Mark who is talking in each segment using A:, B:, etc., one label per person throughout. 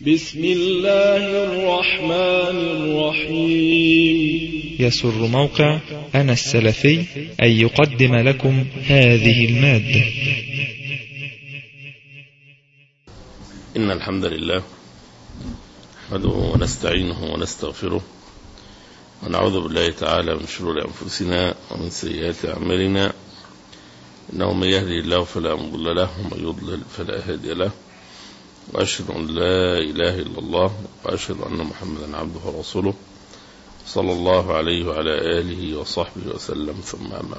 A: بسم الله الرحمن الرحيم
B: يسر موقع أنا السلفي أن يقدم لكم هذه المادة
C: إن الحمد لله نحمده ونستعينه ونستغفره ونعوذ بالله تعالى من شرور أنفسنا ومن سيئات أعمالنا إنه من يهدي الله فلا مضل له ومن يضلل فلا هادي له وأشهد أن لا إله إلا الله وأشهد أن محمدا عبده ورسوله صلى الله عليه وعلى آله وصحبه وسلم ثم أما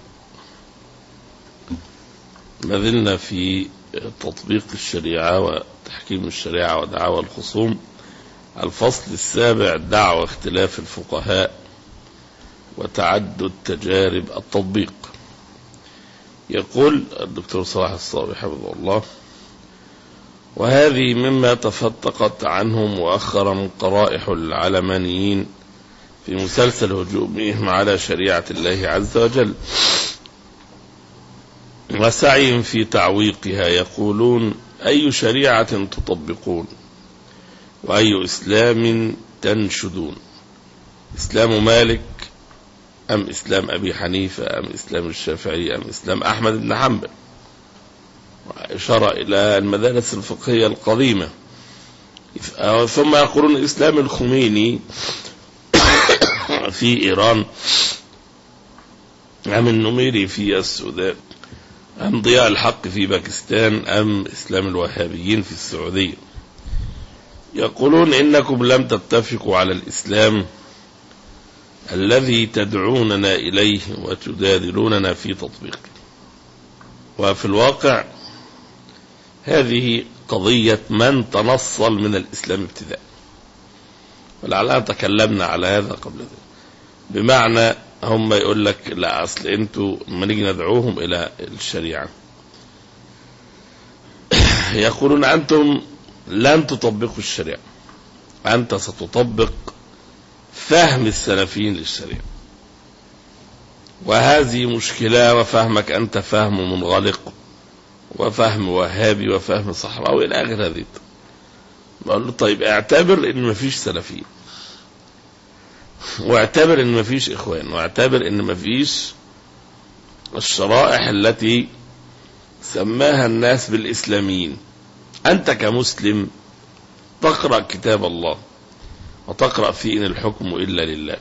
C: ما زلنا في تطبيق الشريعة وتحكيم الشريعة ودعاوى الخصوم الفصل السابع دعوى اختلاف الفقهاء وتعدد تجارب التطبيق يقول الدكتور صلاح الصاوي حفظه الله وهذه مما تفتقت عنه مؤخرا قرائح العلمانيين في مسلسل هجومهم على شريعة الله عز وجل وسعي في تعويقها يقولون أي شريعة تطبقون وأي إسلام تنشدون إسلام مالك أم إسلام أبي حنيفة أم إسلام الشافعي أم إسلام أحمد بن حنبل إشارة إلى المدارس الفقهية القديمة ثم يقولون إسلام الخميني في إيران أم النميري في السودان أم ضياء الحق في باكستان أم إسلام الوهابيين في السعودية يقولون إنكم لم تتفقوا على الإسلام الذي تدعوننا إليه وتجادلوننا في تطبيقه وفي الواقع هذه قضية من تنصل من الإسلام ابتداء ولعلنا تكلمنا على هذا قبل ذلك بمعنى هم يقول لك لا أصل أنتوا لما نيجي ندعوهم إلى الشريعة يقولون أنتم لن تطبقوا الشريعة أنت ستطبق فهم السلفيين للشريعة وهذه مشكلة وفهمك أنت فهم منغلق وفهم وهابي وفهم صحراوي إلى آخر هذه بقول له طيب اعتبر إن مفيش سلفيين واعتبر إن مفيش إخوان واعتبر إن مفيش الشرائح التي سماها الناس بالإسلاميين أنت كمسلم تقرأ كتاب الله وتقرأ فيه إن الحكم إلا لله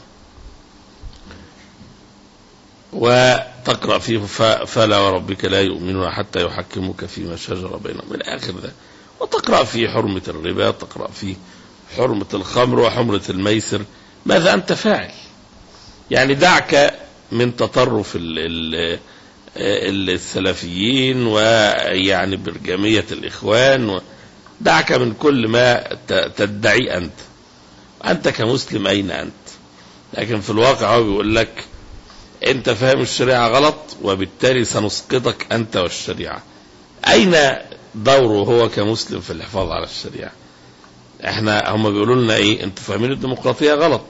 C: وتقرأ فيه فلا وربك لا يؤمنون حتى يحكموك فيما شجر بينهم من آخر ذا وتقرأ فيه حرمة الربا تقرأ فيه حرمة الخمر وحرمة الميسر ماذا أنت فاعل يعني دعك من تطرف ال ال السلفيين ويعني برجمية الإخوان دعك من كل ما تدعي أنت أنت كمسلم أين أنت لكن في الواقع هو بيقول لك أنت فاهم الشريعة غلط وبالتالي سنسقطك أنت والشريعة أين دوره هو كمسلم في الحفاظ على الشريعة احنا هم بيقولوا لنا ايه انتوا فاهمين الديمقراطية غلط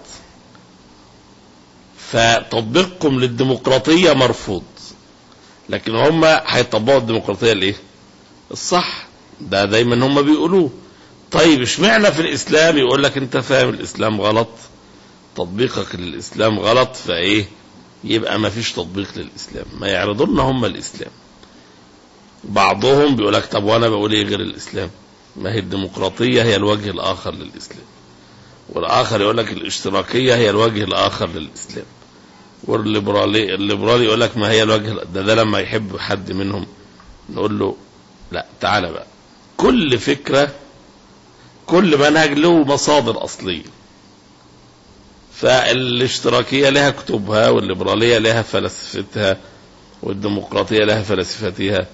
C: فتطبيقكم للديمقراطية مرفوض لكن هم هيطبقوا الديمقراطية الايه الصح ده دايما هم بيقولوه طيب اشمعنى في الاسلام يقول لك انت فاهم الاسلام غلط تطبيقك للاسلام غلط فايه يبقى ما فيش تطبيق للاسلام ما يعرضوا لنا هم الاسلام بعضهم بيقول لك طب وانا بقول ايه غير الاسلام ما هي الديمقراطيه هي الوجه الاخر للاسلام والاخر يقول لك الاشتراكيه هي الوجه الاخر للاسلام والليبرالي الليبرالي يقول لك ما هي الوجه ده, ده لما يحب حد منهم نقول له لا تعالى بقى كل فكره كل منهج له مصادر اصليه فالاشتراكيه لها كتبها والليبراليه لها فلسفتها والديمقراطيه لها فلسفتها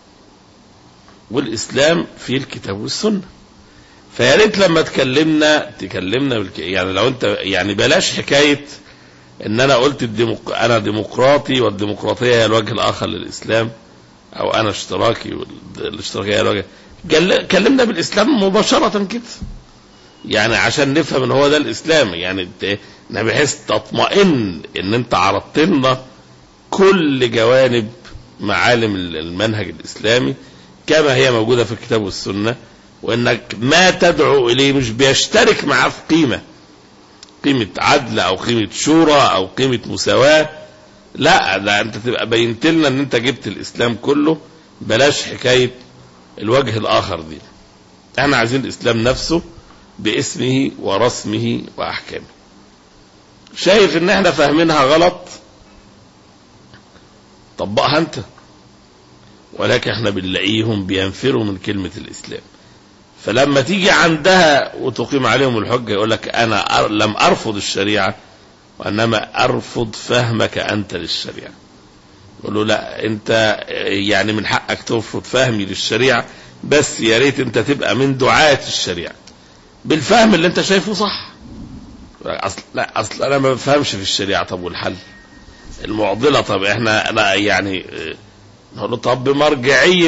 C: والاسلام في الكتاب والسنه فيا ريت لما تكلمنا تكلمنا بالك... يعني لو انت يعني بلاش حكايه ان انا قلت الديمق... انا ديمقراطي والديمقراطيه هي الوجه الاخر للاسلام او انا اشتراكي والاشتراكيه هي الوجه جل... كلمنا بالاسلام مباشره كده يعني عشان نفهم ان هو ده الاسلام يعني بحيث تطمئن ان انت عرضت لنا كل جوانب معالم المنهج الاسلامي كما هي موجودة في الكتاب والسنة وانك ما تدعو اليه مش بيشترك معاه في قيمة قيمة عدل او قيمة شورى او قيمة مساواة لا ده انت تبقى بينت لنا ان انت جبت الاسلام كله بلاش حكاية الوجه الاخر دي احنا عايزين الاسلام نفسه باسمه ورسمه واحكامه شايف ان احنا فاهمينها غلط طبقها انت ولكن احنا بنلاقيهم بينفروا من كلمة الاسلام فلما تيجي عندها وتقيم عليهم الحجة يقول لك انا أر- لم ارفض الشريعة وانما ارفض فهمك انت للشريعة يقول له لا انت يعني من حقك ترفض فهمي للشريعة بس يا ريت انت تبقى من دعاة الشريعة بالفهم اللي انت شايفه صح اصل لا اصل انا ما بفهمش في الشريعة طب والحل المعضلة طب احنا لا يعني اه، نقول له طب بمرجعية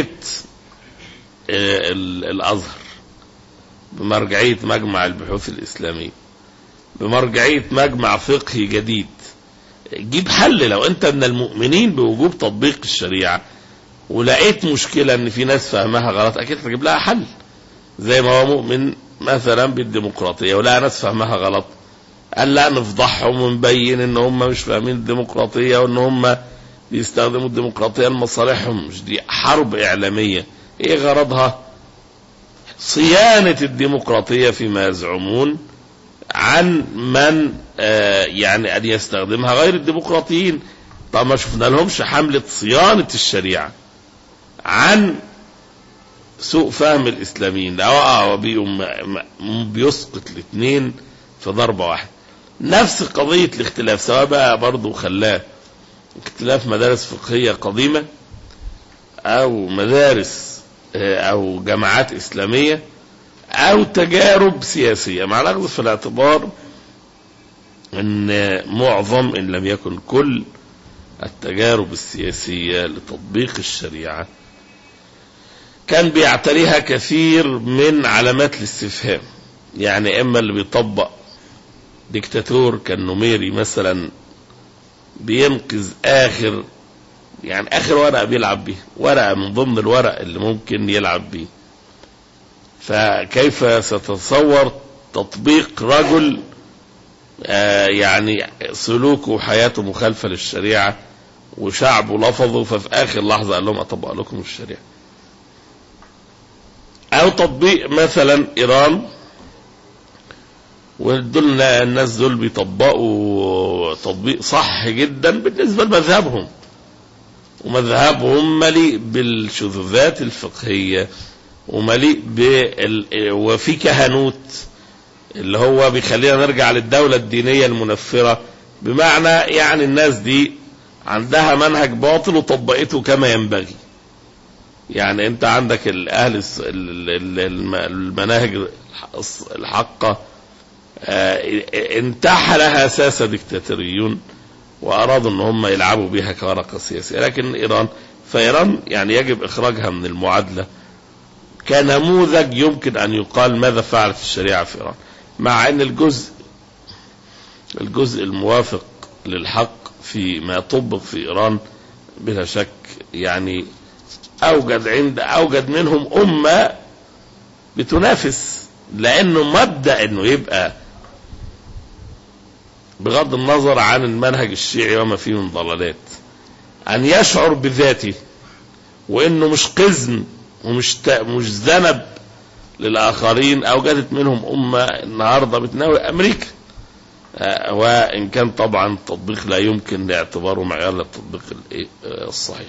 C: اه، ال- الازهر بمرجعية مجمع البحوث الاسلامية بمرجعية مجمع فقهي جديد جيب حل لو انت من المؤمنين بوجوب تطبيق الشريعة ولقيت مشكلة ان في ناس فاهمها غلط اكيد تجيب لها حل زي ما هو مؤمن مثلا بالديمقراطية ولقى ناس فاهمها غلط قال لا نفضحهم ونبين ان هم مش فاهمين الديمقراطية وان هم بيستخدموا الديمقراطية لمصالحهم مش دي حرب اعلامية ايه غرضها صيانة الديمقراطية فيما يزعمون عن من آه يعني ان يستخدمها غير الديمقراطيين طب ما شفنا لهمش حملة صيانة الشريعة عن سوء فهم الاسلاميين لا اه بيقوم م- بيسقط الاثنين في ضربة واحدة نفس قضية الاختلاف سواء بقى برضه خلاه اختلاف مدارس فقهية قديمة او مدارس آه، او جماعات اسلامية او تجارب سياسية مع الاخذ في الاعتبار ان معظم ان لم يكن كل التجارب السياسية لتطبيق الشريعة كان بيعتريها كثير من علامات الاستفهام يعني اما اللي بيطبق ديكتاتور كالنميري مثلا بينقذ اخر يعني اخر ورقه بيلعب بيه ورقه من ضمن الورق اللي ممكن يلعب بيه فكيف ستتصور تطبيق رجل آه يعني سلوكه وحياته مخالفه للشريعه وشعبه لفظه ففي اخر لحظه قال لهم اطبق لكم الشريعه او تطبيق مثلا ايران ودول الناس دول بيطبقوا تطبيق صح جدا بالنسبه لمذهبهم ومذهبهم مليء بالشذوذات الفقهيه ومليء بال... وفي كهنوت اللي هو بيخلينا نرجع للدوله الدينيه المنفره بمعنى يعني الناس دي عندها منهج باطل وطبقته كما ينبغي يعني انت عندك الاهل الس- ال- ال- الم- المناهج الح- الحقه آه، انتحلها ساسه ديكتاتوريون وارادوا ان هم يلعبوا بها كورقه سياسيه لكن ايران فايران يعني يجب اخراجها من المعادله كنموذج يمكن ان يقال ماذا فعلت الشريعه في ايران مع ان الجزء الجزء الموافق للحق في ما طبق في ايران بلا شك يعني اوجد عند اوجد منهم امه بتنافس لانه مبدا انه يبقى بغض النظر عن المنهج الشيعي وما فيه من ضلالات ان يشعر بذاته وانه مش قزم ومش ت- مش ذنب للاخرين اوجدت منهم امه النهارده بتناول امريكا آه، وان كان طبعا التطبيق لا يمكن لاعتباره معيار للتطبيق الإيه؟ آه، الصحيح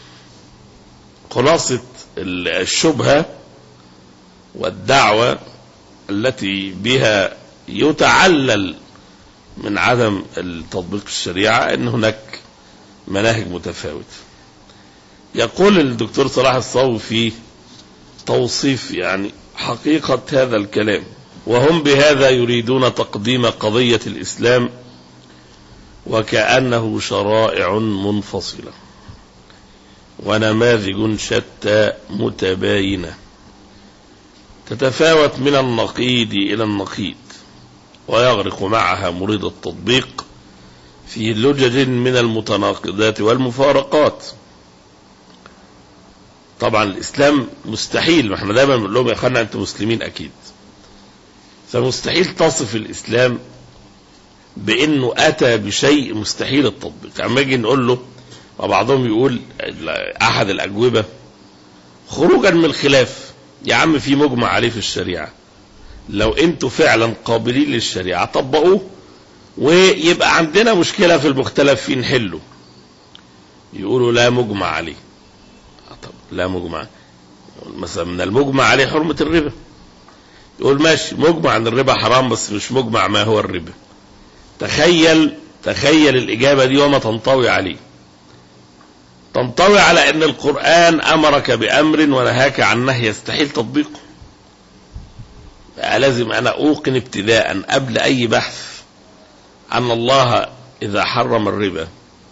C: خلاصة ال- الشبهة والدعوة التي بها يتعلل من عدم تطبيق الشريعة ان هناك مناهج متفاوتة يقول الدكتور صلاح الصاوي في توصيف يعني حقيقة هذا الكلام وهم بهذا يريدون تقديم قضية الإسلام وكأنه شرائع منفصلة ونماذج شتى متباينة تتفاوت من النقيض إلى النقيض ويغرق معها مريد التطبيق في لجج من المتناقضات والمفارقات طبعا الاسلام مستحيل ما احنا دايما بنقول لهم يا اخوانا انتم مسلمين اكيد فمستحيل تصف الاسلام بانه اتى بشيء مستحيل التطبيق اما يجي نقول له وبعضهم يقول احد الاجوبه خروجا من الخلاف يا عم في مجمع عليه في الشريعه لو انتوا فعلا قابلين للشريعه طبقوه ويبقى عندنا مشكله في المختلف فيه نحله يقولوا لا مجمع عليه طب لا مجمع مثلا من المجمع عليه حرمه الربا يقول ماشي مجمع عن الربا حرام بس مش مجمع ما هو الربا تخيل تخيل الإجابة دي وما تنطوي عليه تنطوي على أن القرآن أمرك بأمر ونهاك عن نهي يستحيل تطبيقه لازم أنا أوقن ابتداء قبل أي بحث أن الله إذا حرم الربا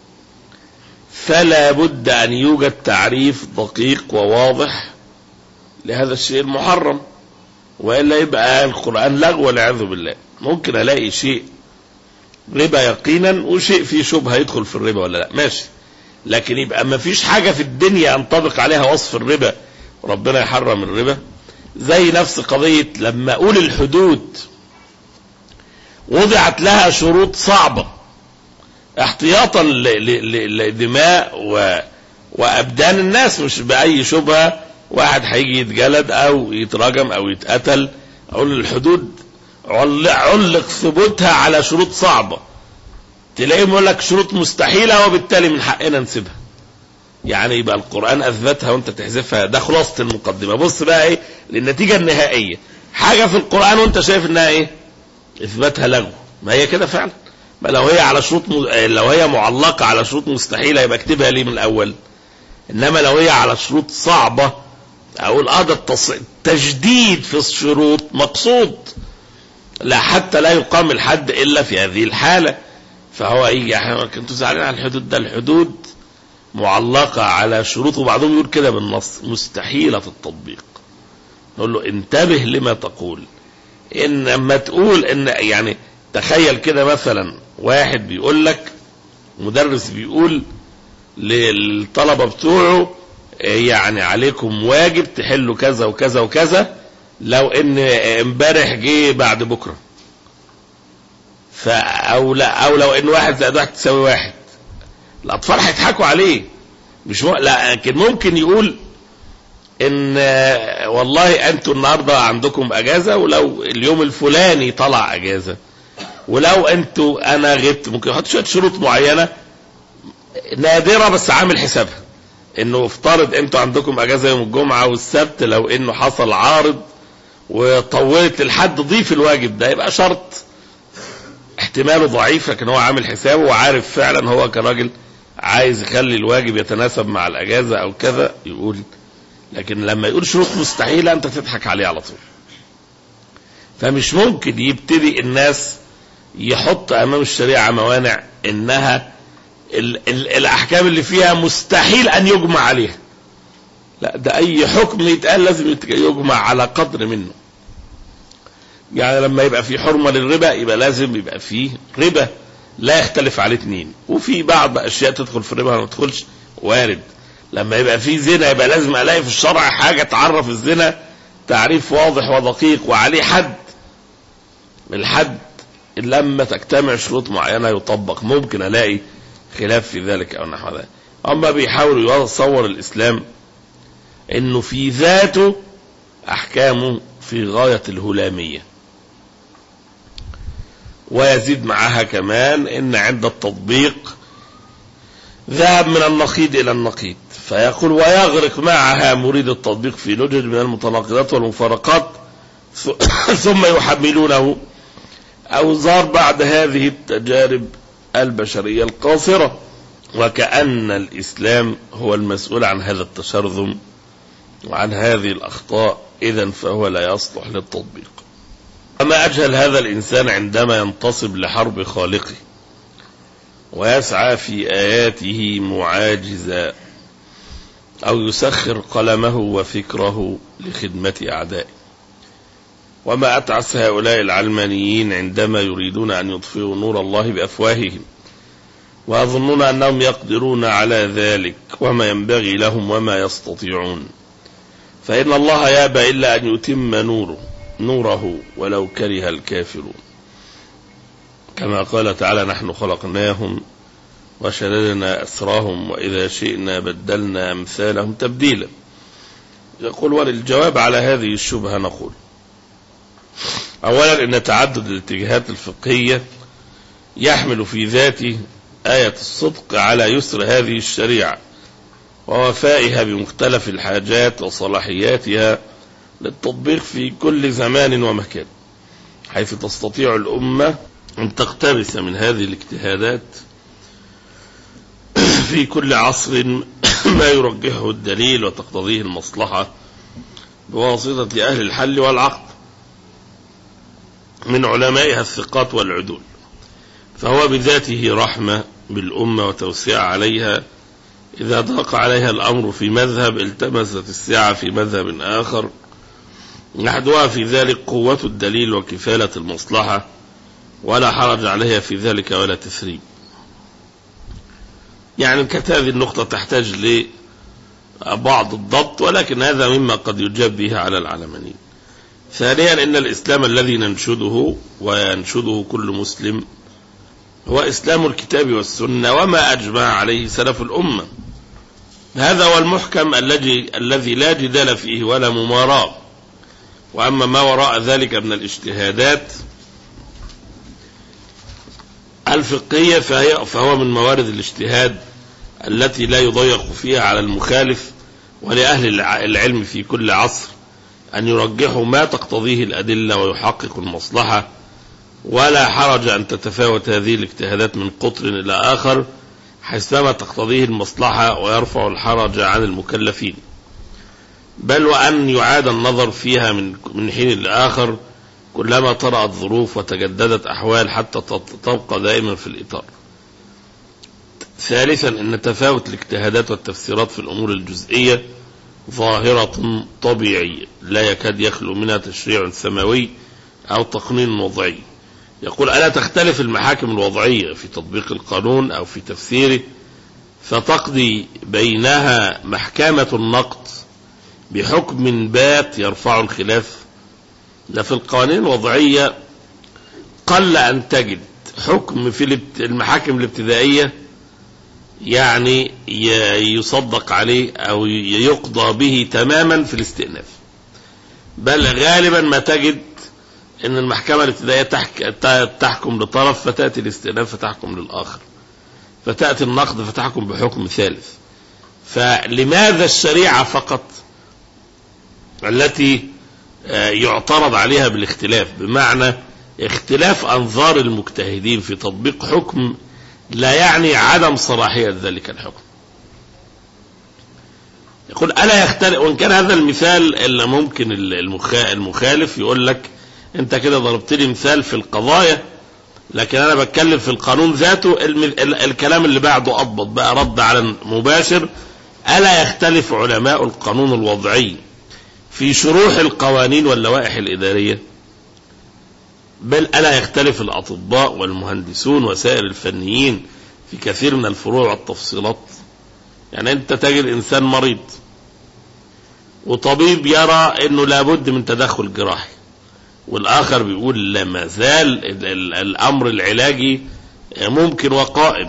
C: فلا بد أن يوجد تعريف دقيق وواضح لهذا الشيء المحرم وإلا يبقى القرآن لغو والعياذ بالله ممكن ألاقي شيء ربا يقينا وشيء فيه شبهة يدخل في الربا ولا لا ماشي لكن يبقى ما فيش حاجة في الدنيا ينطبق عليها وصف الربا وربنا يحرم الربا زي نفس قضية لما أقول الحدود وضعت لها شروط صعبة احتياطا لدماء و... وأبدان الناس مش بأي شبهة واحد هيجي يتجلد أو يترجم أو يتقتل أقول الحدود علق ثبوتها على شروط صعبة تلاقيهم يقول لك شروط مستحيلة وبالتالي من حقنا نسيبها يعني يبقى القرآن أثبتها وأنت تحذفها ده خلاصة المقدمة بص بقى إيه للنتيجة النهائية حاجة في القرآن وأنت شايف إنها إيه إثباتها لغو ما هي كده فعلا ما لو هي على شروط م... لو هي معلقة على شروط مستحيلة يبقى اكتبها ليه من الأول إنما لو هي على شروط صعبة أقول اه ده التص... التجديد في الشروط مقصود لا حتى لا يقام الحد الا في هذه الحاله فهو يجي احنا كنتوا زعلانين على الحدود ده الحدود معلقه على شروط وبعضهم يقول كده بالنص مستحيله التطبيق نقول له انتبه لما تقول ان لما تقول ان يعني تخيل كده مثلا واحد بيقول لك مدرس بيقول للطلبه بتوعه يعني عليكم واجب تحلوا كذا وكذا وكذا لو ان امبارح جه بعد بكره ف او لا او لو ان واحد زائد واحد تساوي واحد الاطفال هيضحكوا عليه مش م... لا لكن ممكن يقول ان والله انتوا النهارده عندكم اجازه ولو اليوم الفلاني طلع اجازه ولو انتوا انا غبت ممكن يحط شويه شروط معينه نادره بس عامل حسابها انه افترض انتوا عندكم اجازه يوم الجمعه والسبت لو انه حصل عارض وطولت الحد ضيف الواجب ده يبقى شرط احتماله ضعيف لكن هو عامل حسابه وعارف فعلا هو كراجل عايز يخلي الواجب يتناسب مع الاجازه او كذا يقول لكن لما يقول شروط مستحيله انت تضحك عليه على طول فمش ممكن يبتدي الناس يحط امام الشريعه موانع انها ال ال الاحكام اللي فيها مستحيل ان يجمع عليها لا ده اي حكم يتقال لازم يجمع على قدر منه يعني لما يبقى في حرمه للربا يبقى لازم يبقى فيه ربا لا يختلف عليه اثنين وفي بعض اشياء تدخل في الربا ما تدخلش وارد لما يبقى في زنا يبقى لازم الاقي في الشرع حاجه تعرف الزنا تعريف واضح ودقيق وعليه حد الحد لما تجتمع شروط معينه يطبق ممكن الاقي خلاف في ذلك او نحو ذلك اما بيحاولوا يصور الاسلام انه في ذاته احكامه في غايه الهلاميه ويزيد معها كمان ان عند التطبيق ذهب من النقيض الى النقيض فيقول ويغرق معها مريد التطبيق في لجج من المتناقضات والمفارقات ثم يحملونه اوزار بعد هذه التجارب البشريه القاصره وكأن الإسلام هو المسؤول عن هذا التشرذم وعن هذه الأخطاء إذا فهو لا يصلح للتطبيق أما أجهل هذا الإنسان عندما ينتصب لحرب خالقه ويسعى في آياته معاجزا أو يسخر قلمه وفكره لخدمة أعدائه وما أتعس هؤلاء العلمانيين عندما يريدون أن يطفئوا نور الله بأفواههم ويظنون أنهم يقدرون على ذلك وما ينبغي لهم وما يستطيعون فإن الله يابى إلا أن يتم نوره نوره ولو كره الكافرون كما قال تعالى نحن خلقناهم وشددنا أسراهم وإذا شئنا بدلنا أمثالهم تبديلا يقول وللجواب على هذه الشبهة نقول أولا إن تعدد الاتجاهات الفقهية يحمل في ذاته آية الصدق على يسر هذه الشريعة ووفائها بمختلف الحاجات وصلاحياتها للتطبيق في كل زمان ومكان حيث تستطيع الأمة أن تقتبس من هذه الاجتهادات في كل عصر ما يرجحه الدليل وتقتضيه المصلحة بواسطة أهل الحل والعقد من علمائها الثقات والعدول فهو بذاته رحمة بالأمة وتوسيع عليها إذا ضاق عليها الأمر في مذهب التمست السعة في مذهب آخر نحدها في ذلك قوة الدليل وكفالة المصلحة ولا حرج عليها في ذلك ولا تثريب يعني كانت هذه النقطة تحتاج لبعض الضبط ولكن هذا مما قد يجاب به على العلمانيين ثانيا إن الإسلام الذي ننشده وينشده كل مسلم هو إسلام الكتاب والسنة وما أجمع عليه سلف الأمة هذا هو المحكم الذي الذي لا جدال فيه ولا مماراة وأما ما وراء ذلك من الاجتهادات الفقهية فهي فهو من موارد الاجتهاد التي لا يضيق فيها على المخالف ولأهل العلم في كل عصر أن يرجحوا ما تقتضيه الأدلة ويحققوا المصلحة ولا حرج أن تتفاوت هذه الاجتهادات من قطر إلى آخر حيثما تقتضيه المصلحة ويرفع الحرج عن المكلفين بل وأن يعاد النظر فيها من من حين لآخر كلما طرأت ظروف وتجددت أحوال حتى تبقى دائما في الإطار ثالثا أن تفاوت الاجتهادات والتفسيرات في الأمور الجزئية ظاهرة طبيعية لا يكاد يخلو منها تشريع سماوي أو تقنين وضعي يقول ألا تختلف المحاكم الوضعية في تطبيق القانون أو في تفسيره فتقضي بينها محكمة النقد بحكم بات يرفع الخلاف لا في القوانين الوضعية قل أن تجد حكم في المحاكم الابتدائية يعني يصدق عليه أو يقضى به تماما في الاستئناف بل غالبا ما تجد ان المحكمة الابتدائية تحكم لطرف فتأتي الاستئناف فتحكم للآخر فتأتي النقد فتحكم بحكم ثالث فلماذا الشريعة فقط التي يعترض عليها بالاختلاف بمعنى اختلاف أنظار المجتهدين في تطبيق حكم لا يعني عدم صلاحية ذلك الحكم يقول ألا يختلف وإن كان هذا المثال اللي ممكن المخالف يقول لك أنت كده ضربت لي مثال في القضايا لكن أنا بتكلم في القانون ذاته الكلام اللي بعده أضبط بقى رد على مباشر ألا يختلف علماء القانون الوضعي في شروح القوانين واللوائح الإدارية بل ألا يختلف الأطباء والمهندسون وسائر الفنيين في كثير من الفروع والتفصيلات يعني أنت تجد إنسان مريض وطبيب يرى أنه لابد من تدخل جراحي والآخر بيقول لا ما زال الأمر العلاجي ممكن وقائم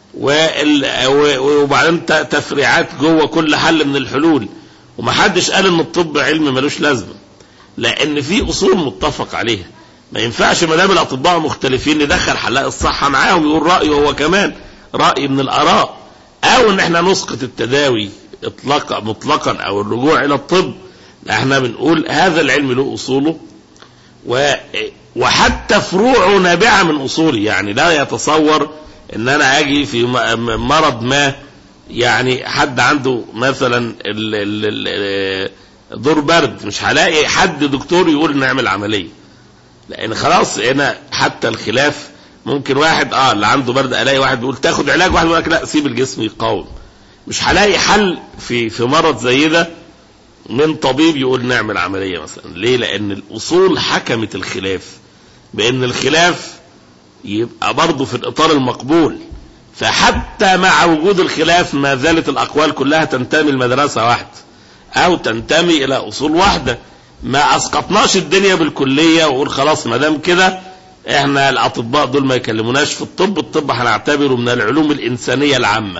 C: وبعدين تفريعات جوه كل حل من الحلول ومحدش قال ان الطب علم ملوش لازمه لان في اصول متفق عليها ما ينفعش ما دام الاطباء مختلفين ندخل حلاق الصحه معاهم يقول رايه هو كمان راي من الاراء او ان احنا نسقط التداوي اطلاقا مطلقا او الرجوع الى الطب احنا بنقول هذا العلم له اصوله و وحتى فروعه نابعه من اصوله يعني لا يتصور ان انا اجي في مرض ما يعني حد عنده مثلا ال ال ال دور برد مش هلاقي حد دكتور يقول نعمل عمليه لان خلاص هنا حتى الخلاف ممكن واحد اه اللي عنده برد الاقي واحد بيقول تاخد علاج واحد يقول لك لا سيب الجسم يقاوم مش هلاقي حل في في مرض زي ده من طبيب يقول نعمل عمليه مثلا ليه لان الاصول حكمت الخلاف بان الخلاف يبقى برضه في الاطار المقبول فحتى مع وجود الخلاف ما زالت الأقوال كلها تنتمي لمدرسة واحدة او تنتمي الى اصول واحده ما اسقطناش الدنيا بالكليه وقول خلاص ما دام كده احنا الاطباء دول ما يكلموناش في الطب الطب هنعتبره من العلوم الانسانيه العامه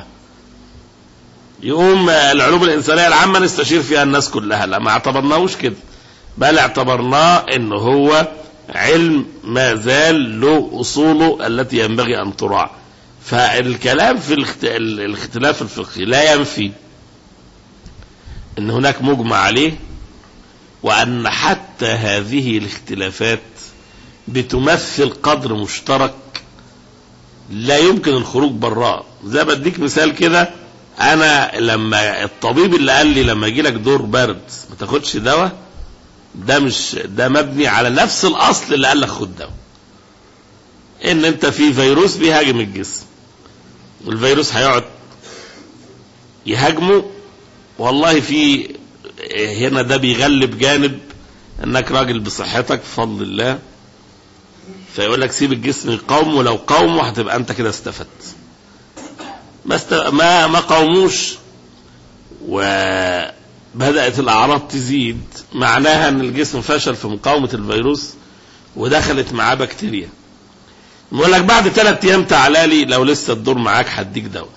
C: يقوم العلوم الانسانيه العامه نستشير فيها الناس كلها لا ما اعتبرناهوش كده بل اعتبرناه ان هو علم ما زال له اصوله التي ينبغي ان تراعى فالكلام في الاخت- الاختلاف الفقهي لا ينفي ان هناك مجمع عليه وان حتى هذه الاختلافات بتمثل قدر مشترك لا يمكن الخروج براه زي بديك مثال كده انا لما الطبيب اللي قال لي لما يجي لك دور برد ما تاخدش دواء ده مش ده مبني على نفس الاصل اللي قال لك خد دواء ان انت في فيروس بيهاجم الجسم الفيروس هيقعد يهاجمه والله في هنا ده بيغلب جانب انك راجل بصحتك بفضل الله فيقول لك سيب الجسم يقاوم ولو قاوموا هتبقى انت كده استفدت ما است... ما ما قاوموش وبدات الاعراض تزيد معناها ان الجسم فشل في مقاومه الفيروس ودخلت معاه بكتيريا يقول لك بعد ثلاث ايام تعالى لي لو لسه الدور معاك هديك دواء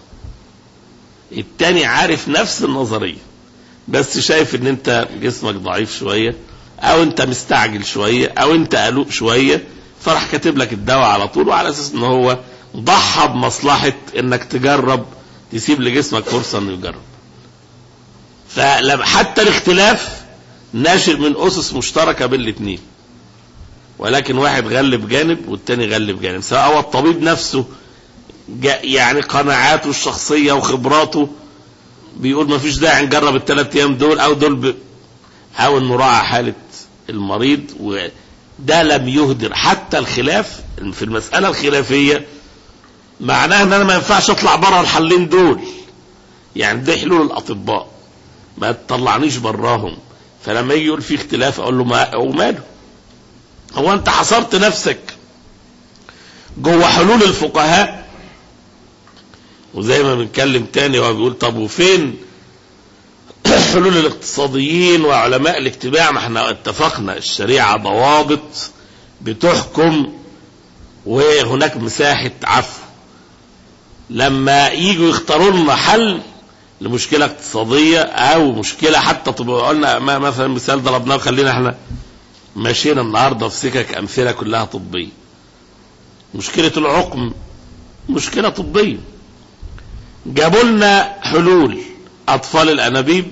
C: التاني عارف نفس النظريه بس شايف ان انت جسمك ضعيف شويه او انت مستعجل شويه او انت قلوق شويه فراح كاتب لك الدواء على طول وعلى اساس ان هو ضحى بمصلحه انك تجرب تسيب لجسمك فرصه انه يجرب. فلما حتى الاختلاف ناشئ من اسس مشتركه بين الاثنين. ولكن واحد غلب جانب والتاني غلب جانب سواء هو الطبيب نفسه جا- يعني قناعاته الشخصيه وخبراته بيقول ما فيش داعي نجرب الثلاث ايام دول او دول ب... او نراعي حاله المريض وده لم يهدر حتى الخلاف في المساله الخلافيه معناها ان انا ما ينفعش اطلع بره الحلين دول يعني ده حلول الاطباء ما تطلعنيش براهم فلما يجي يقول في اختلاف اقول له ما وماله هو انت حصرت نفسك جوه حلول الفقهاء وزي ما بنتكلم تاني هو بيقول طب وفين حلول الاقتصاديين وعلماء الاجتماع ما احنا اتفقنا الشريعة ضوابط بتحكم وهناك مساحة عفو لما يجوا يختاروا لنا حل لمشكلة اقتصادية او مشكلة حتى طب قلنا ما- مثلا مثال ضربناه خلينا احنا ماشيين النهارده في سكك امثله كلها طبيه. مشكله العقم مشكله طبيه. جابوا لنا حلول اطفال الانابيب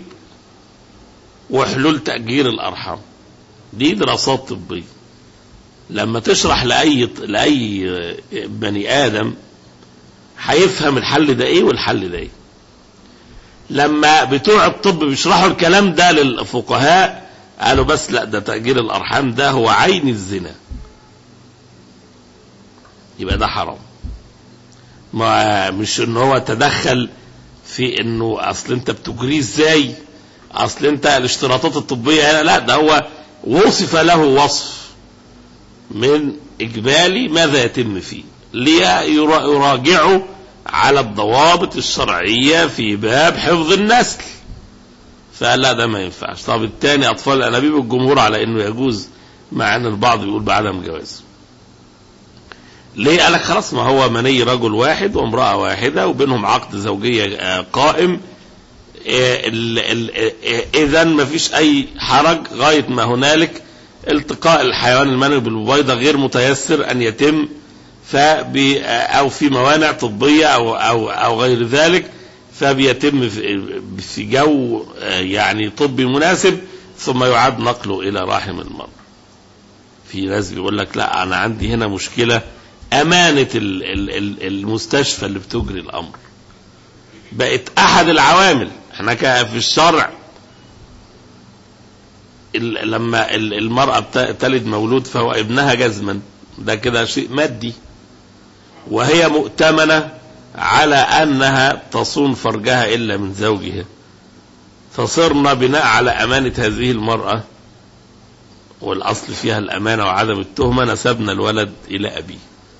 C: وحلول تاجير الارحام. دي دراسات طبيه. لما تشرح لاي لاي بني ادم هيفهم الحل ده ايه والحل ده ايه. لما بتوع الطب بيشرحوا الكلام ده للفقهاء قالوا بس لا ده تأجير الأرحام ده هو عين الزنا يبقى ده حرام ما مش ان هو تدخل في انه اصل انت بتجريه ازاي اصل انت الاشتراطات الطبية هنا لا ده هو وصف له وصف من اجمالي ماذا يتم فيه ليراجعوا على الضوابط الشرعية في باب حفظ النسل فقال لا ده ما ينفعش طب الثاني اطفال الانابيب الجمهور على انه يجوز مع ان البعض بيقول بعدم جواز ليه قال لك خلاص ما هو مني رجل واحد وامرأة واحدة وبينهم عقد زوجية آه، قائم اذا ما فيش اي حرج غاية ما هنالك التقاء الحيوان المنوي بالبويضة غير متيسر ان يتم فبي او في موانع طبية او او او غير ذلك فبيتم في في جو آه، يعني طبي مناسب ثم يعاد نقله الى رحم المرأة. في ناس بيقول لك لا انا عندي هنا مشكلة امانة ال- ال- ال- المستشفى اللي بتجري الامر. بقت احد العوامل احنا ك- في الشرع ال- لما ال- المرأة بت- تلد مولود فهو ابنها جزما ده كده شيء مادي وهي مؤتمنة على أنها تصون فرجها إلا من زوجها فصرنا بناء على أمانة هذه المرأة والأصل فيها الأمانة وعدم التهمة نسبنا الولد إلى أبيه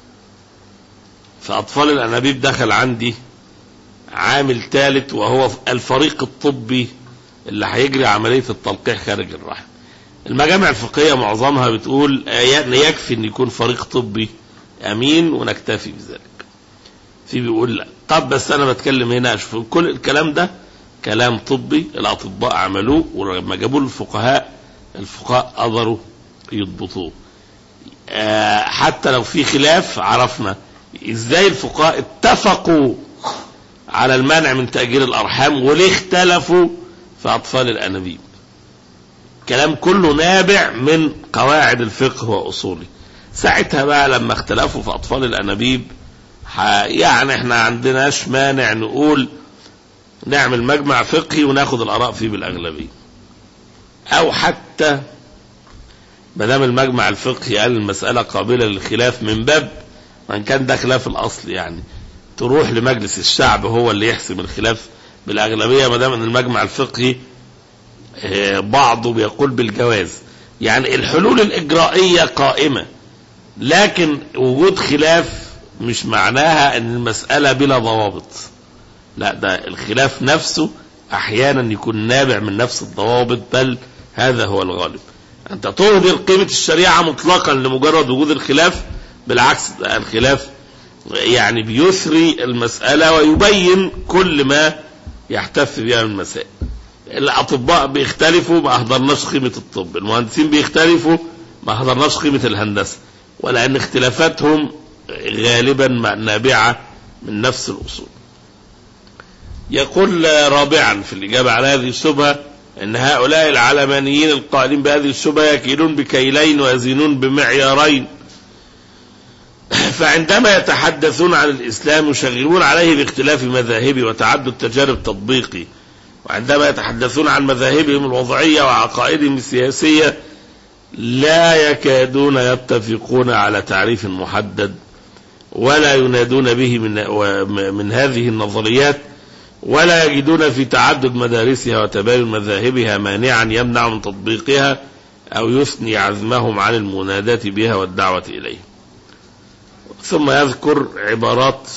C: فأطفال الأنابيب دخل عندي عامل ثالث وهو الفريق الطبي اللي هيجري عملية التلقيح خارج الرحم المجامع الفقهية معظمها بتقول آه، يكفي ان يكون فريق طبي امين ونكتفي بذلك في بيقول لا طب بس انا بتكلم هنا اشوف كل الكلام ده كلام طبي الاطباء عملوه ولما جابوه الفقهاء الفقهاء قدروا يضبطوه آه، حتى لو في خلاف عرفنا ازاي الفقهاء اتفقوا على المنع من تأجير الأرحام وليه اختلفوا في أطفال الأنابيب كلام كله نابع من قواعد الفقه وأصوله ساعتها بقى لما اختلفوا في أطفال الأنابيب يعني احنا عندناش مانع نقول نعمل مجمع فقهي وناخد الآراء فيه بالأغلبية أو حتى ما دام المجمع الفقهي قال المسألة قابلة للخلاف من باب وان كان ده خلاف الأصل يعني تروح لمجلس الشعب هو اللي يحسم الخلاف بالأغلبية ما دام ان المجمع الفقهي آه، بعضه بيقول بالجواز يعني الحلول الإجرائية قائمة لكن وجود خلاف مش معناها ان المسألة بلا ضوابط لا ده الخلاف نفسه احيانا يكون نابع من نفس الضوابط بل هذا هو الغالب انت تهدر قيمة الشريعة مطلقا لمجرد وجود الخلاف بالعكس الخلاف يعني بيثري المسألة ويبين كل ما يحتف بها من المسائل الأطباء بيختلفوا ما أهدرناش قيمة الطب المهندسين بيختلفوا ما أهدرناش قيمة الهندسة ولأن اختلافاتهم غالبا نابعة من نفس الأصول يقول رابعا في الإجابة على هذه الشبهة أن هؤلاء العلمانيين القائلين بهذه الشبهة يكيلون بكيلين ويزينون بمعيارين فعندما يتحدثون عن الإسلام يشغلون عليه باختلاف مذاهبه وتعدد تجارب تطبيقي وعندما يتحدثون عن مذاهبهم الوضعية وعقائدهم السياسية لا يكادون يتفقون على تعريف محدد ولا ينادون به من, من هذه النظريات ولا يجدون في تعدد مدارسها وتباين مذاهبها مانعا يمنع من تطبيقها أو يثني عزمهم عن المناداة بها والدعوة إليه ثم يذكر عبارات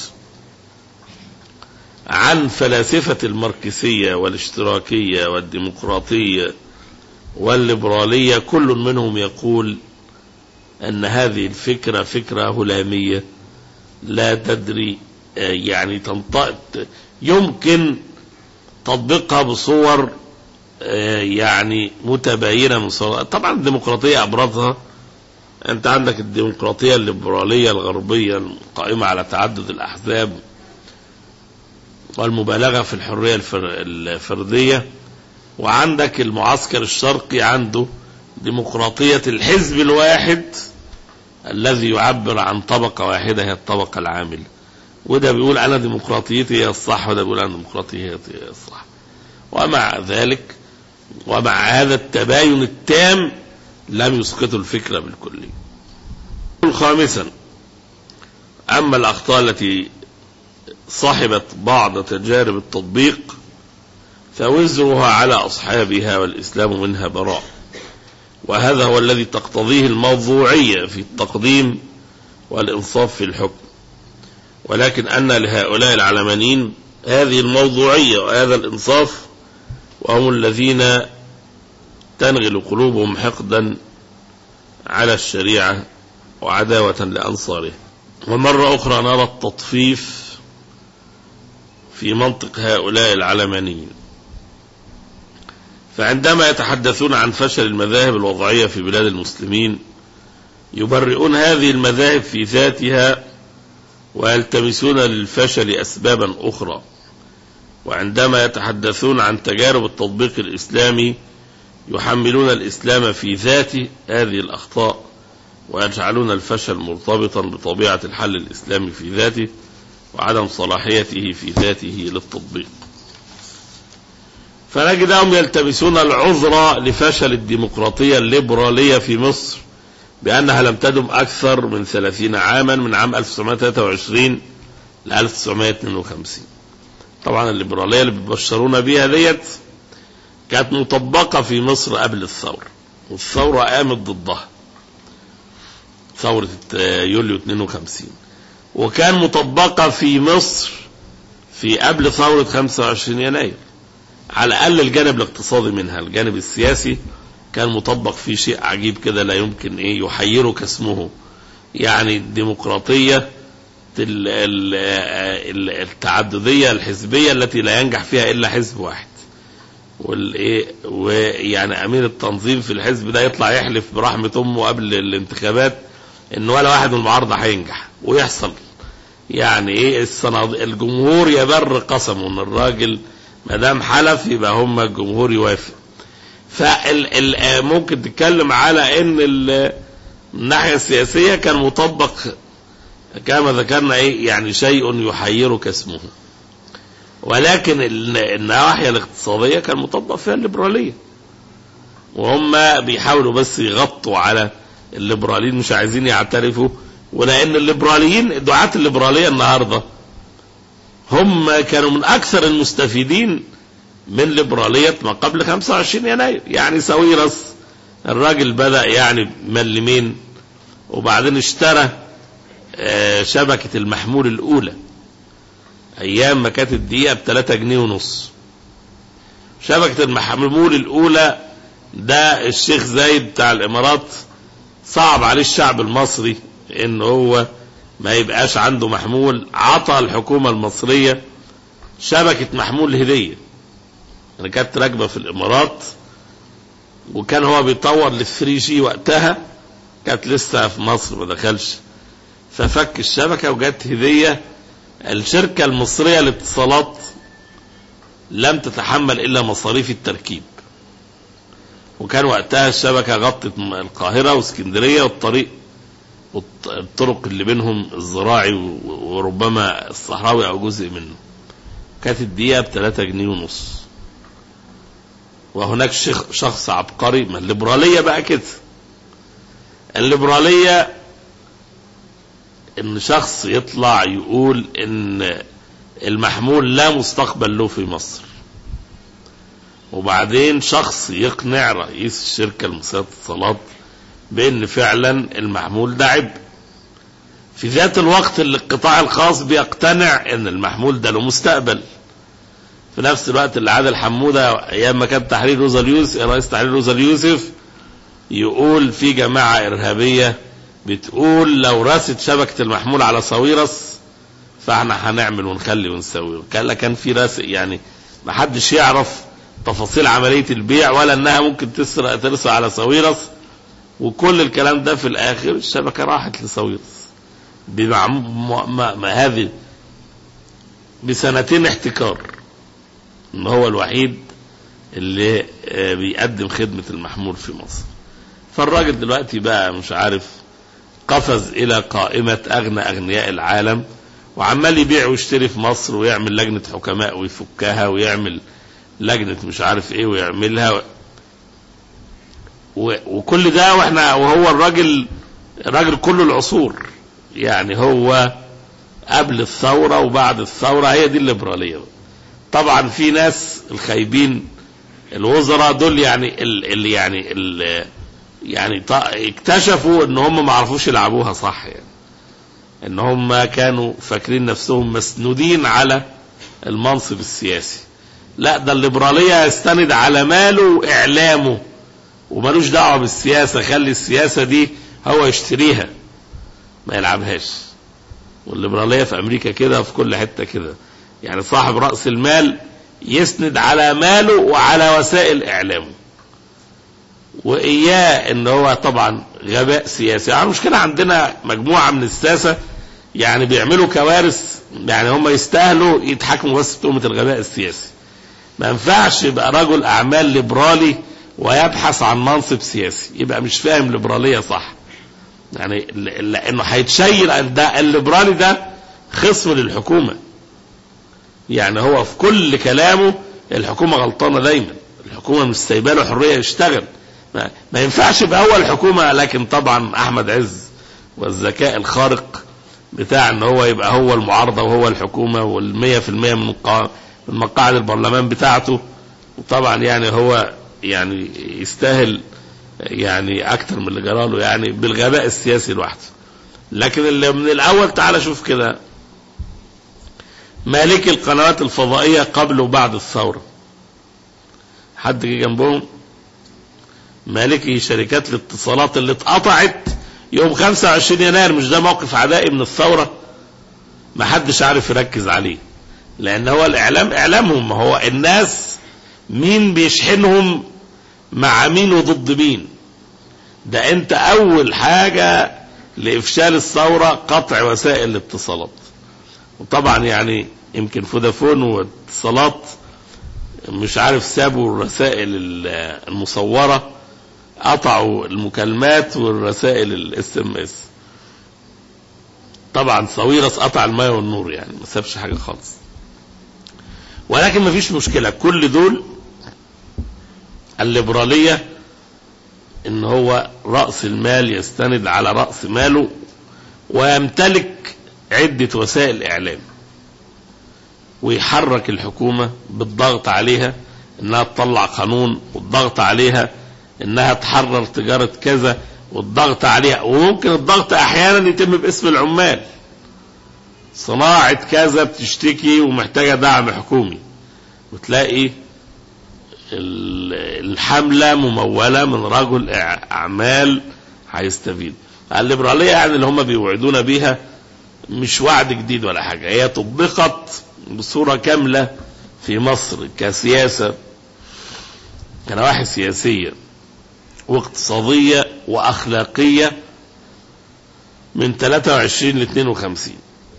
C: عن فلاسفة الماركسية والاشتراكية والديمقراطية والليبرالية كل منهم يقول أن هذه الفكرة فكرة هلامية لا تدري يعني تنطق يمكن تطبيقها بصور يعني متباينة من صور طبعا الديمقراطية أبرزها أنت عندك الديمقراطية الليبرالية الغربية القائمة على تعدد الأحزاب والمبالغة في الحرية الفردية وعندك المعسكر الشرقي عنده ديمقراطية الحزب الواحد الذي يعبر عن طبقة واحدة هي الطبقة العاملة وده بيقول أنا ديمقراطيتي هي الصح وده بيقول أنا ديمقراطيتي هي الصح ومع ذلك ومع هذا التباين التام لم يسقطوا الفكرة بالكلية خامسا أما الأخطاء التي صاحبت بعض تجارب التطبيق فوزرها على أصحابها والإسلام منها براء وهذا هو الذي تقتضيه الموضوعية في التقديم والإنصاف في الحكم ولكن أن لهؤلاء العلمانيين هذه الموضوعية وهذا الإنصاف وهم الذين تنغل قلوبهم حقدا على الشريعة وعداوة لأنصاره ومرة أخرى نرى التطفيف في منطق هؤلاء العلمانيين فعندما يتحدثون عن فشل المذاهب الوضعية في بلاد المسلمين يبرئون هذه المذاهب في ذاتها ويلتمسون للفشل أسبابا أخرى وعندما يتحدثون عن تجارب التطبيق الإسلامي يحملون الإسلام في ذات هذه الأخطاء ويجعلون الفشل مرتبطا بطبيعة الحل الإسلامي في ذاته وعدم صلاحيته في ذاته للتطبيق فنجدهم يلتمسون العذر لفشل الديمقراطية الليبرالية في مصر بأنها لم تدم أكثر من 30 عاما من عام 1923 ل 1952 طبعا الليبرالية اللي بيبشرونا بيها ديت كانت مطبقة في مصر قبل الثورة والثورة قامت ضدها ثورة يوليو 52 وكان مطبقة في مصر في قبل ثورة 25 يناير على الأقل الجانب الاقتصادي منها الجانب السياسي كان مطبق فيه شيء عجيب كده لا يمكن ايه يحيره كاسمه يعني الديمقراطية ال- ال- ال- التعددية الحزبية التي لا ينجح فيها إلا حزب واحد والايه ويعني امير التنظيم في الحزب ده يطلع يحلف برحمه امه قبل الانتخابات ان ولا واحد من المعارضه هينجح ويحصل يعني ايه الصناد... الجمهور يبر قسمه ان الراجل ما دام حلف يبقى هم الجمهور يوافق فال... ال... ممكن تتكلم على ان ال... من الناحيه السياسيه كان مطبق كما ذكرنا ايه يعني شيء يحيرك اسمه ولكن ال- النواحي الاقتصادية كان مطبق فيها الليبرالية وهم بيحاولوا بس يغطوا على الليبراليين مش عايزين يعترفوا ولأن الليبراليين دعاة الليبرالية النهاردة هم كانوا من أكثر المستفيدين من ليبرالية ما قبل 25 يناير يعني ساويرس الراجل بدأ يعني ملمين وبعدين اشترى آه، شبكة المحمول الأولى ايام ما كانت الدقيقه ب 3 جنيه ونص شبكه المحمول الاولى ده الشيخ زايد بتاع الامارات صعب عليه الشعب المصري ان هو ما يبقاش عنده محمول عطى الحكومه المصريه شبكه محمول هديه انا كانت راكبه في الامارات وكان هو بيطور للثري جي وقتها كانت لسه في مصر ما دخلش ففك الشبكه وجت هديه الشركة المصرية للاتصالات لم تتحمل إلا مصاريف التركيب وكان وقتها الشبكة غطت م- القاهرة واسكندرية والطريق والط- الطرق اللي بينهم الزراعي و- وربما الصحراوي أو جزء منه كانت الدقيقة بثلاثة جنيه ونص وهناك شخ- شخص عبقري ما الليبرالية بقى كده الليبرالية ان شخص يطلع يقول ان المحمول لا مستقبل له في مصر وبعدين شخص يقنع رئيس الشركة المصرية للاتصالات بان فعلا المحمول ده عبء في ذات الوقت اللي القطاع الخاص بيقتنع ان المحمول ده له مستقبل في نفس الوقت اللي عادل حمودة ايام ما كان تحرير روزا اليوسف رئيس تحرير روزا اليوسف يقول في جماعة ارهابية بتقول لو رست شبكة المحمول على صويرس فاحنا هنعمل ونخلي ونسوي كان لا كان في راسق يعني ما حدش يعرف تفاصيل عملية البيع ولا انها ممكن تسرق ترسى على صويرس وكل الكلام ده في الاخر الشبكة راحت لصويرس بمع ما ما ما هذه بسنتين احتكار ان هو الوحيد اللي آه، بيقدم خدمة المحمول في مصر فالراجل دلوقتي بقى مش عارف قفز الى قائمة اغنى اغنياء العالم وعمال يبيع ويشتري في مصر ويعمل لجنة حكماء ويفكها ويعمل لجنة مش عارف ايه ويعملها و... وكل ده واحنا وهو الراجل راجل كل العصور يعني هو قبل الثورة وبعد الثورة هي دي الليبرالية بقى. طبعا في ناس الخايبين الوزراء دول يعني ال... ال... يعني ال... يعني ط- اكتشفوا ان هم ما عرفوش يلعبوها صح يعني ان هم كانوا فاكرين نفسهم مسنودين على المنصب السياسي لا ده الليبرالية يستند على ماله واعلامه ومالوش دعوة بالسياسة خلي السياسة دي هو يشتريها ما يلعبهاش والليبرالية في امريكا كده وفي كل حتة كده يعني صاحب رأس المال يسند على ماله وعلى وسائل اعلامه واياه ان هو طبعا غباء سياسي يعني المشكله عندنا مجموعه من الساسه يعني بيعملوا كوارث يعني هم يستاهلوا يتحكموا بس بتهمه الغباء السياسي ما ينفعش يبقى رجل اعمال ليبرالي ويبحث عن منصب سياسي يبقى مش فاهم ليبراليه صح يعني ل- لانه هيتشيل ده الليبرالي ده خصم للحكومه يعني هو في كل كلامه الحكومه غلطانه دايما الحكومه مش سايبه له حريه يشتغل ما, ما ينفعش يبقى هو الحكومه لكن طبعا احمد عز والذكاء الخارق بتاع ان هو يبقى هو المعارضه وهو الحكومه والمية في المية من قا- من مقاعد البرلمان بتاعته وطبعا يعني هو يعني يستاهل يعني اكتر من اللي جراله يعني بالغباء السياسي لوحده لكن اللي من الاول تعالى شوف كده مالك القنوات الفضائيه قبل وبعد الثوره حد جه جنبهم مالكي شركات الاتصالات اللي اتقطعت يوم 25 يناير مش ده موقف عدائي من الثورة ما حدش عارف يركز عليه لان هو الاعلام اعلامهم ما هو الناس مين بيشحنهم مع مين وضد مين ده انت اول حاجة لافشال الثورة قطع وسائل الاتصالات وطبعا يعني يمكن فودافون واتصالات مش عارف سابوا الرسائل المصورة قطعوا المكالمات والرسائل الاس ام اس طبعا صويرس قطع الماء والنور يعني ما سابش حاجة خالص ولكن ما فيش مشكلة كل دول الليبرالية ان هو رأس المال يستند على رأس ماله ويمتلك عدة وسائل اعلام ويحرك الحكومة بالضغط عليها انها تطلع قانون والضغط عليها انها تحرر تجارة كذا والضغط عليها وممكن الضغط احيانا يتم باسم العمال صناعة كذا بتشتكي ومحتاجة دعم حكومي وتلاقي الحملة ممولة من رجل اعمال هيستفيد الليبرالية يعني اللي هم بيوعدونا بيها مش وعد جديد ولا حاجة هي طبقت بصورة كاملة في مصر كسياسة كنواحي سياسية واقتصادية وأخلاقية من 23 ل 52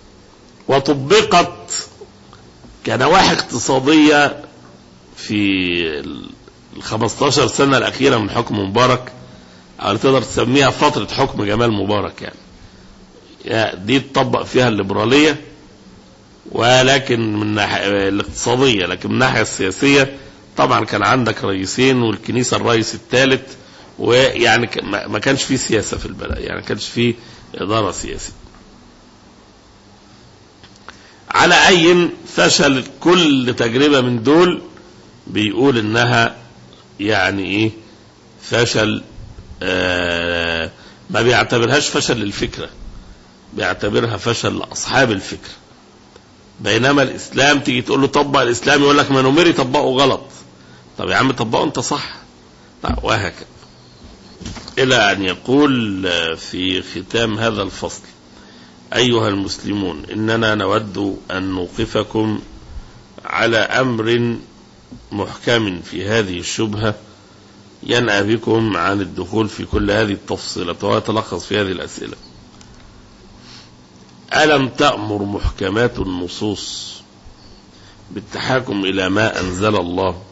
C: وطبقت كنواحي اقتصادية في ال 15 سنة الأخيرة من حكم مبارك أو تقدر تسميها فترة حكم جمال مبارك يعني دي تطبق فيها الليبرالية ولكن من الناحية الاقتصادية لكن من الناحية السياسية طبعا كان عندك رئيسين والكنيسة الرئيس الثالث ويعني ما كانش فيه سياسة في البلد يعني ما كانش فيه إدارة سياسية على أي فشل كل تجربة من دول بيقول إنها يعني إيه فشل آه ما بيعتبرهاش فشل للفكرة بيعتبرها فشل لأصحاب الفكرة بينما الإسلام تيجي تقول له طبق الإسلام يقول لك ما نمري طبقه غلط طب يا عم طبقه أنت صح طيب وهكذا إلى أن يقول في ختام هذا الفصل أيها المسلمون إننا نود أن نوقفكم على أمر محكم في هذه الشبهة ينأى بكم عن الدخول في كل هذه التفصيلات ويتلخص في هذه الأسئلة ألم تأمر محكمات النصوص بالتحاكم إلى ما أنزل الله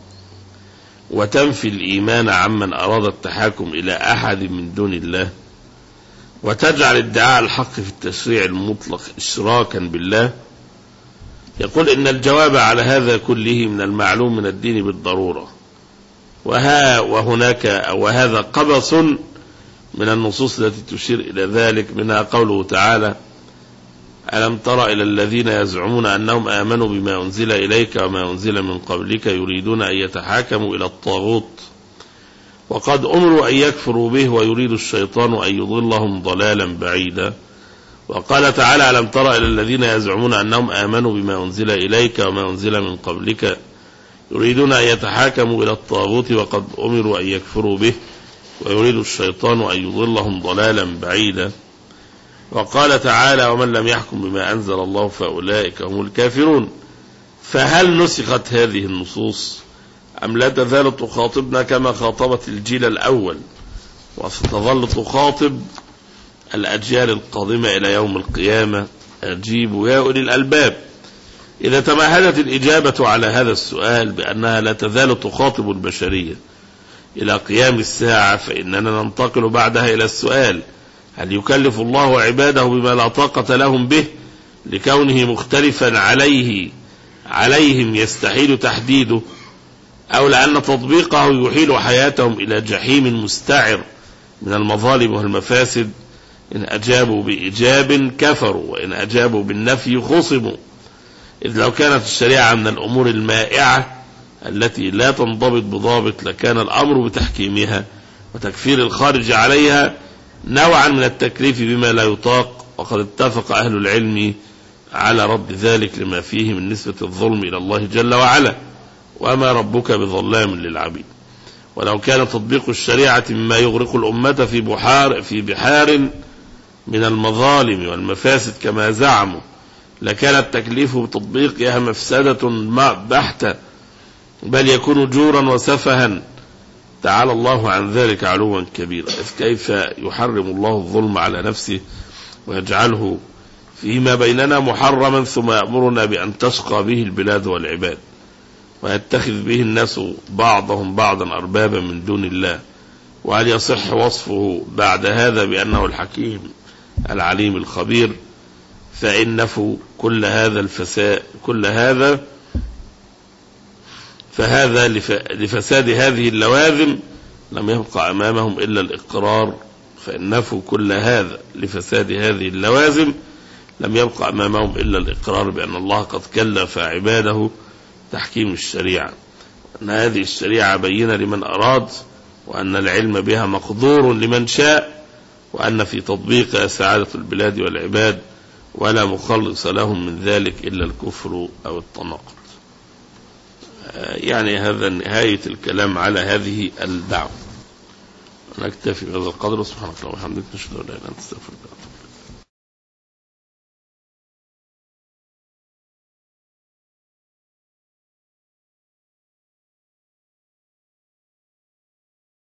C: وتنفي الإيمان عمن أراد التحاكم إلى أحد من دون الله وتجعل ادعاء الحق في التشريع المطلق إشراكا بالله يقول إن الجواب على هذا كله من المعلوم من الدين بالضرورة وها وهناك وهذا قبس من النصوص التي تشير إلى ذلك منها قوله تعالى ألم تر إلى الذين يزعمون أنهم آمنوا بما أنزل إليك وما أنزل من قبلك يريدون أن يتحاكموا إلى الطاغوت وقد أمروا أن يكفروا به ويريد الشيطان أن يضلهم ضلالا بعيدا وقال تعالى ألم تر إلى الذين يزعمون أنهم آمنوا بما أنزل إليك وما أنزل من قبلك يريدون أن يتحاكموا إلى الطاغوت وقد أمروا أن يكفروا به ويريد الشيطان أن يضلهم ضلالا بعيدا وقال تعالى ومن لم يحكم بما أنزل الله فأولئك هم الكافرون فهل نسخت هذه النصوص أم لا تزال تخاطبنا كما خاطبت الجيل الأول وستظل تخاطب الأجيال القادمة إلى يوم القيامة أجيبوا يا أولي الألباب إذا تمهدت الإجابة على هذا السؤال بأنها لا تزال تخاطب البشرية إلى قيام الساعة فإننا ننتقل بعدها إلى السؤال هل يكلف الله عباده بما لا طاقة لهم به لكونه مختلفا عليه عليهم يستحيل تحديده أو لأن تطبيقه يحيل حياتهم إلى جحيم مستعر من المظالم والمفاسد إن أجابوا بإجاب كفروا وإن أجابوا بالنفي خصموا إذ لو كانت الشريعة من الأمور المائعة التي لا تنضبط بضابط لكان الأمر بتحكيمها وتكفير الخارج عليها نوعا من التكليف بما لا يطاق وقد اتفق أهل العلم على رد ذلك لما فيه من نسبة الظلم إلى الله جل وعلا وما ربك بظلام للعبيد ولو كان تطبيق الشريعة مما يغرق الأمة في بحار في بحار من المظالم والمفاسد كما زعموا لكان التكليف بتطبيقها مفسدة بحتة بل يكون جورا وسفها تعالى الله عن ذلك علوا كبيرا إذ كيف يحرم الله الظلم على نفسه ويجعله فيما بيننا محرما ثم يأمرنا بأن تشقى به البلاد والعباد ويتخذ به الناس بعضهم بعضا أربابا من دون الله وهل يصح وصفه بعد هذا بأنه الحكيم العليم الخبير فإن نفوا كل هذا الفساد كل هذا فهذا لفساد هذه اللوازم لم يبقى أمامهم إلا الإقرار فإن نفوا كل هذا لفساد هذه اللوازم لم يبقى أمامهم إلا الإقرار بأن الله قد كلف عباده تحكيم الشريعة أن هذه الشريعة بينة لمن أراد وأن العلم بها مقدور لمن شاء وأن في تطبيقها سعادة البلاد والعباد ولا مخلص لهم من ذلك إلا الكفر أو التناقض يعني هذا نهاية الكلام على هذه الدعوة نكتفي بهذا القدر سبحانك اللهم وبحمدك نشهد ان لا اله الا انت استغفرك